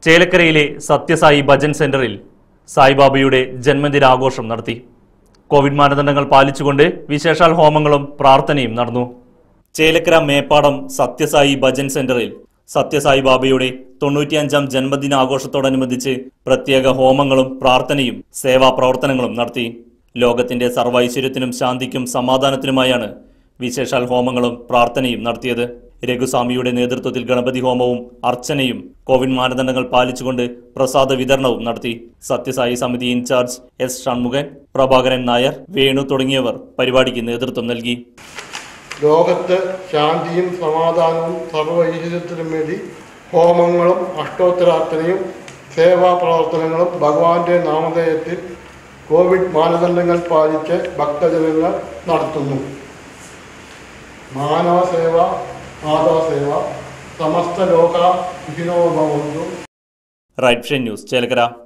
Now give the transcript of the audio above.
ചേലക്കരയിലെ സത്യസായി ഭജൻ സെന്ററിൽ സായിബാബയുടെ ജന്മദിനാഘോഷം നടത്തി കോവിഡ് മാനദണ്ഡങ്ങൾ പാലിച്ചുകൊണ്ട് വിശേഷാൽ ഹോമങ്ങളും പ്രാർത്ഥനയും നടന്നു ചേലക്കര മേപ്പാടം സത്യസായി ഭജൻ സെന്ററിൽ സത്യസായി ബാബയുടെ തൊണ്ണൂറ്റിയഞ്ചാം ജന്മദിനാഘോഷത്തോടനുബന്ധിച്ച് പ്രത്യേക ഹോമങ്ങളും പ്രാർത്ഥനയും സേവാ പ്രവർത്തനങ്ങളും നടത്തി ലോകത്തിന്റെ സർവൈശ്വര്യത്തിനും ശാന്തിക്കും സമാധാനത്തിനുമായാണ് വിശേഷാൽ ഹോമങ്ങളും പ്രാർത്ഥനയും നടത്തിയത് രഘുസ്വാമിയുടെ നേതൃത്വത്തിൽ ഗണപതി ഹോമവും അർച്ചനയും കോവിഡ് മാനദണ്ഡങ്ങൾ പാലിച്ചുകൊണ്ട് പ്രസാദ വിതരണവും നടത്തി സത്യസായി സമിതി ഇൻചാർജ് എസ് ഷൺമുഖൻ പ്രഭാകരൻ നായർ വേണു തുടങ്ങിയവർ പരിപാടിക്ക് നേതൃത്വം നൽകി ലോകത്ത് ശാന്തിയും സമാധാനവും സർവൈശ്വര്യത്തിനും വേണ്ടി ഹോമങ്ങളും അഷ്ടോത്തരാർച്ചനയും സേവാ പ്രവർത്തനങ്ങളും ഭഗവാന്റെ നാമധേയത്തിൽ കോവിഡ് മാനദണ്ഡങ്ങൾ പാലിച്ച് ഭക്തജനങ്ങൾ നടത്തുന്നു മാനവസേവ മാധവസേവ സമസ്ത ലോക വിഹിനോഭവന്തു റൈറ്റ് ന്യൂസ് ചേലക്കര